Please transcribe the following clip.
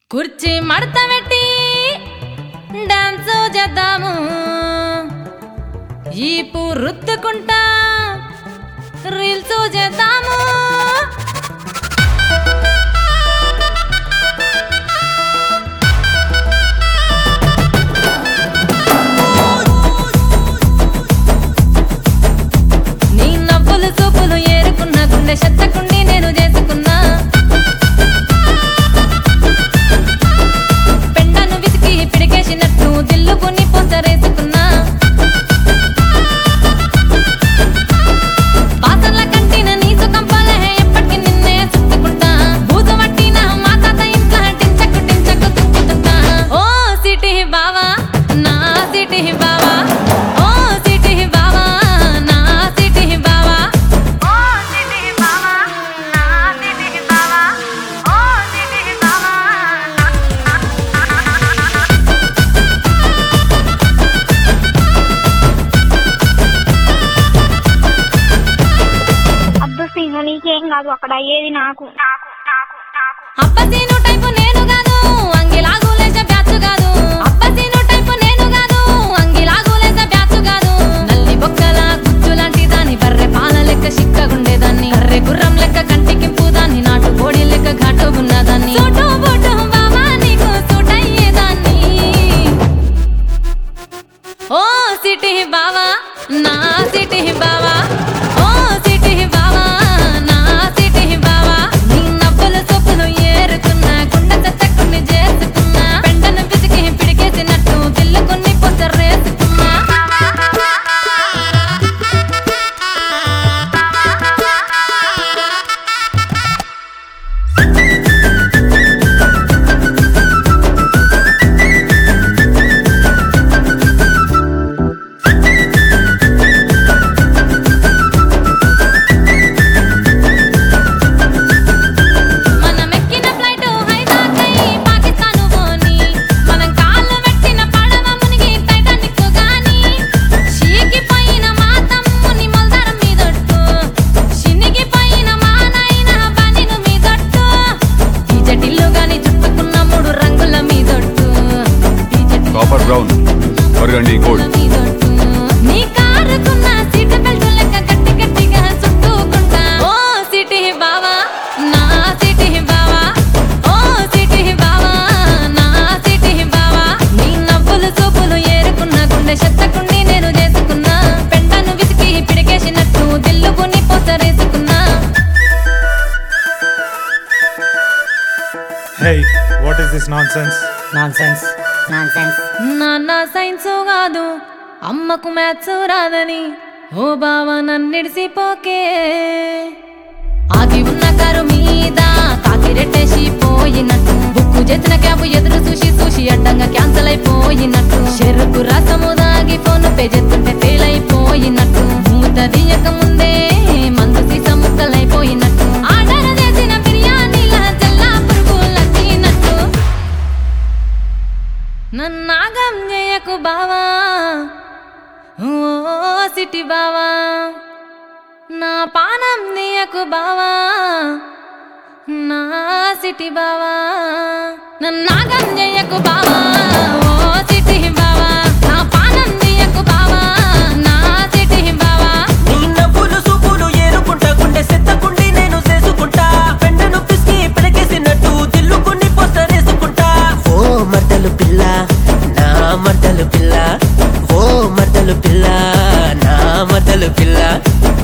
కుర్చీ మడత పెట్టి డాన్స్ చేద్దాము ఈపు రుత్తుకుంటా రీల్స్ చేద్దాము నీ నవ్వులు సూపులు ఏరుకున్న గుండె చెత్తకుండి నేను చేసుకున్నా పెండను విసికి పిడికేసినట్టు దిల్లుకుని పొసరేసుకున్నా వాసనల కంటిన నీ సుఖం పోలే ఎప్పటికీ నిన్నే చుట్టుకుంటా బూజు పట్టిన మా తాత ఇంట్లో టించకు టించకు తుక్కుతుంటా ఓ సిటీ బావా నా సిటీ బావా ఓ సిటీ బావా నా సిటీ బావా ఓ సిటీ బావా నా సిటీ బావా ఓ సిటీ బావా అబ్బా సీను నీకేం కాదు అక్కడ అయ్యేది నాకు నాకు నాకు నాకు అబ్బసీను టైపు నేను కాదు అంగిలాగులేసే బ్యాచ్ కాదు అబ్బసీను టైపు నేను కాదు అంగిలాగులేసే బ్యాచ్ కాదు నల్లి బొక్కల గుజ్జు లాంటి దాని బర్రె పాల లెక్క చిక్కగుండేదాన్ని కర్రె గుర్రం లెక్క కంటికింపు దాన్ని నాటు కోడి లెక్క ఘాటు ఉన్నదాన్ని సూటు బూటు బావా నీకు సూట్ అయ్యేదాన్ని ఓ సిటీ బావా నా సిటీ బావా ఓ సిటీ బావా నా సిటీ బావా నీ నవ్వుల సొప్పులు ఏరుకున్నా కుండ చెత్తకుని చేసుకున్నా పెండను పిసికి పిడికేసినట్టు దిల్లుకుని పొసరేసుకున్నా మనం ఎక్కిన ఫ్లైట్ హైజాకై పాకిస్తాను పోని మనం కాళ్ళు పెట్టిన పడవ మునిగి టైటానిక్ గాని చీకిపోయిన మా తమ్ముని మొల్దరం మీదొట్టు చినిగిపోయిన మా నాయన బనిను మీదొట్టు ఈ జటిల్లు గాని చుట్టుకున్న మూడు రంగుల మీదొట్టు ఈ జటిల్లు కాపర్ బ్రౌన్ బర్గండి గోల్డ్ మీదొట్టు. నీ కారుకున్న సీటు బెల్ట్ లెక్క గట్టి గట్టిగా చుట్టుకుంటా ఓ సిటీ బావా నా సిటీ బావా ఓ సిటీ బావా నా సిటీ బావా నీ నవ్వులు సూపులు ఏరుకున్న గుండె చెత్తకుండి నేను చేసుకున్నా పెండను విసికి పిడికేసినట్టు దిల్లుకుని పొసరేసుకున్నా Hey, what is this nonsense? nonsense nonsense నాన్న సైన్స్ కాదు అమ్మకు మ్యాథ్స్ రాదని ఓ బావ నన్నిడిసిపోకే ఆగి ఉన్న కారు మీద కాకి రెట్టేసి పోయినట్టు బుక్కు చేసిన క్యాబ్ ఎదురు చూసి చూసి అడ్డంగా క్యాన్సల్ అయిపోయినట్టు చెరుకు రసము దాగి ఫోన్ పే చేస్తుంటే ఫెయిల్ అయిపోయినట్టు మూత తీయక ముందే మందు సీస ముక్కలైపోయినట్టు ఆర్డర్ చేసిన బిర్యానీల జల్లా పురుగుల తినట్టు నన్నాగం చేయకు బావా ఓ సిటీ బావా నా పానం నీయకు బావా నా సిటీ బావా నన్నాగం చేయకు బావా ఓ సిటీ బావా నా పానం నీయకు బావా నా సిటీ బావా నీ నవ్వులు సూపులు ఏరుకుంటా గుండె సెత్తకుండి నేను చేసుకుంటా పెండను పిసికి పిడకేసినట్టు దిల్లుకుని పొసరేసుకుంటా ఓ మర్దలు పిల్ల నా మర్దలు పిల్ల ఓ మర్దలు పిల్ల నా మర్దలు పిల్ల